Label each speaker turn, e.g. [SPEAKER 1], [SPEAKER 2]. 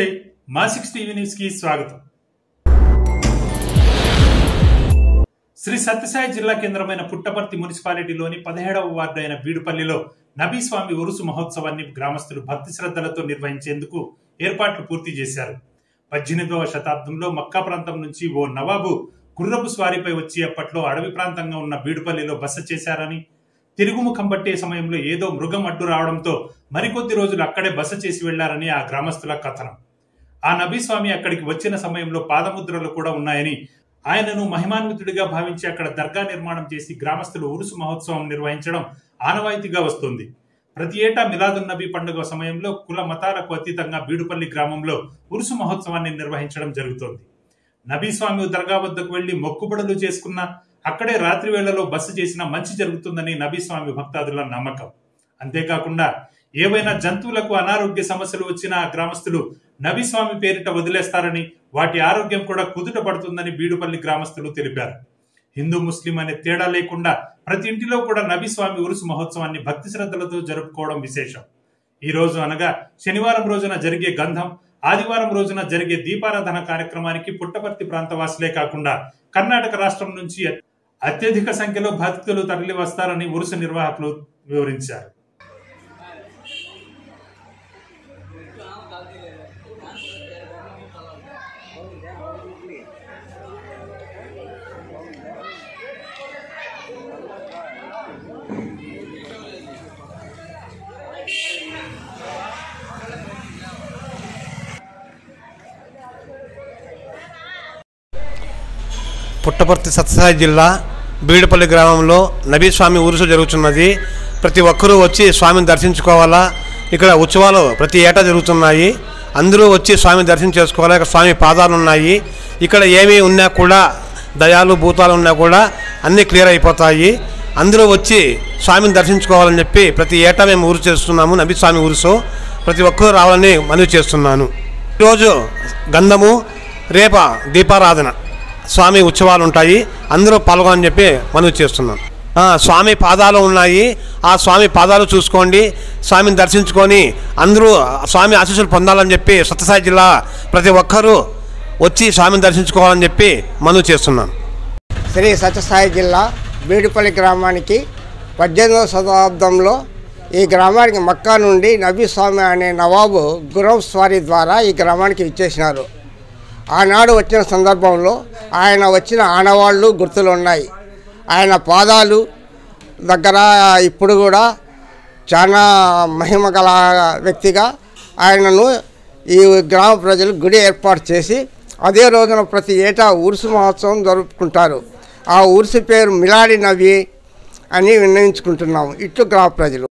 [SPEAKER 1] నమస్తే మా six TV news కి స్వాగతం శ్రీ సత్యసాయి జిల్లా కేంద్రమైన పుట్టపర్తి మున్సిపాలిటీలోని పదిహేడవ వార్డు అయిన బీడుపల్లిలో నబీస్వామి ఉరుసు మహోత్సవాన్ని గ్రామస్తులు భక్తి శ్రద్ధలతో నిర్వహించేందుకు ఏర్పాట్లు పూర్తి చేశారు పద్దెనిమిదవ శతాబ్దంలో మక్కా ప్రాంతం నుంచి ఓ నవాబు గుర్రపు స్వారీపై వచ్చి అప్పట్లో అడవి ప్రాంతంగా ఉన్న బీడుపల్లిలో బస చేశారని తిరుగుముఖం పట్టే సమయంలో ఏదో మృగం అడ్డు రావడంతో మరికొద్ది రోజులు అక్కడే బస చేసి వెళ్లారని ఆ గ్రామస్తుల కథనం ఆ నబీస్వామి అక్కడికి వచ్చిన సమయంలో పాదముద్రలు కూడా ఉన్నాయని ఆయనను మహిమాన్వితుడిగా భావించి అక్కడ దర్గా నిర్మాణం చేసి గ్రామస్తులు ఉరుసు మహోత్సవం నిర్వహించడం ఆనవాయితీగా వస్తోంది ప్రతి ఏటా మిలాదున్ నబీ పండుగ సమయంలో కుల మతాలకు అతీతంగా బీడుపల్లి గ్రామంలో ఉరుసు మహోత్సవాన్ని నిర్వహించడం జరుగుతోంది నబీస్వామి దర్గా వద్దకు వెళ్లి మొక్కుబడులు చేసుకున్న అక్కడే రాత్రి వేళలో బస చేసినా మంచి జరుగుతుందని నబీస్వామి భక్తాదుల నమ్మకం అంతేకాకుండా ఏవైనా జంతువులకు అనారోగ్య సమస్యలు వచ్చినా ఆ గ్రామస్తులు నబీస్వామి పేరిట వదిలేస్తారని వాటి ఆరోగ్యం కూడా కుదుట పడుతుందని బీడుపల్లి గ్రామస్తులు తెలిపారు హిందూ ముస్లిం అనే తేడా లేకుండా ప్రతి ఇంటిలో కూడా నబీస్వామి ఉరుసు మహోత్సవాన్ని భక్తి శ్రద్ధలతో జరుపుకోవడం విశేషం ఈ రోజు అనగా శనివారం రోజున జరిగే గంధం ఆదివారం రోజున జరిగే దీపారాధన కార్యక్రమానికి పుట్టపర్తి ప్రాంతవాసులే కాకుండా కర్ణాటక రాష్ట్రం నుంచి అత్యధిక సంఖ్యలో భక్తులు తరలి వస్తారని ఉరుసు నిర్వాహకులు వివరించారు
[SPEAKER 2] పుట్టపర్తి సత్యసాయి జిల్లా బీడుపల్లి గ్రామంలో నబీ స్వామి ఊరుసు జరుగుతున్నది ప్రతి ఒక్కరూ వచ్చి స్వామిని దర్శించుకోవాలా ఇక్కడ ఉత్సవాలు ప్రతి ఏటా జరుగుతున్నాయి అందరూ వచ్చి స్వామిని దర్శనం చేసుకోవాలా ఇక్కడ స్వామి పాదాలు ఉన్నాయి ఇక్కడ ఏమీ ఉన్నా కూడా దయాలు భూతాలు ఉన్నా కూడా అన్నీ క్లియర్ అయిపోతాయి అందరూ వచ్చి స్వామిని దర్శించుకోవాలని చెప్పి ప్రతి ఏటా మేము ఊరు చేస్తున్నాము నబీ స్వామి ఊరుసు ప్రతి ఒక్కరూ రావాలని మనవి చేస్తున్నాను ఈరోజు గంధము రేప దీపారాధన స్వామి ఉత్సవాలు ఉంటాయి అందరూ పాల్గొనని చెప్పి మనవి చేస్తున్నాం ఆ, స్వామి పాదాలు ఉన్నాయి ఆ స్వామి పాదాలు చూసుకోండి స్వామిని దర్శించుకొని అందరూ స్వామి ఆశీస్సులు పొందాలని చెప్పి సత్యసాయి జిల్లా ప్రతి ఒక్కరూ వచ్చి స్వామిని దర్శించుకోవాలని చెప్పి మనవి చేస్తున్నాం
[SPEAKER 3] శ్రీ సత్యసాయి జిల్లా బీడుపల్లి గ్రామానికి పద్దెనిమిదవ శతాబ్దంలో ఈ గ్రామానికి మక్కా నుండి నబీ స్వామి అనే నవాబు గుర్రం స్వారీ ద్వారా ఈ గ్రామానికి ఇచ్చేసినారు ఆనాడు వచ్చిన సందర్భంలో ఆయన వచ్చిన ఆనవాళ్ళు గుర్తులు ఉన్నాయి ఆయన పాదాలు దగ్గర ఇప్పుడు కూడా చాలా మహిమ గల వ్యక్తిగా ఆయనను ఈ గ్రామ ప్రజలు గుడి ఏర్పాటు చేసి అదే రోజున ప్రతి ఏటా ఉరుసు మహోత్సవం జరుపుకుంటారు ఆ ఉరుసు పేరు మిలాడి నవి అని విన్నవించుకుంటున్నాము ఇట్లు గ్రామ ప్రజలు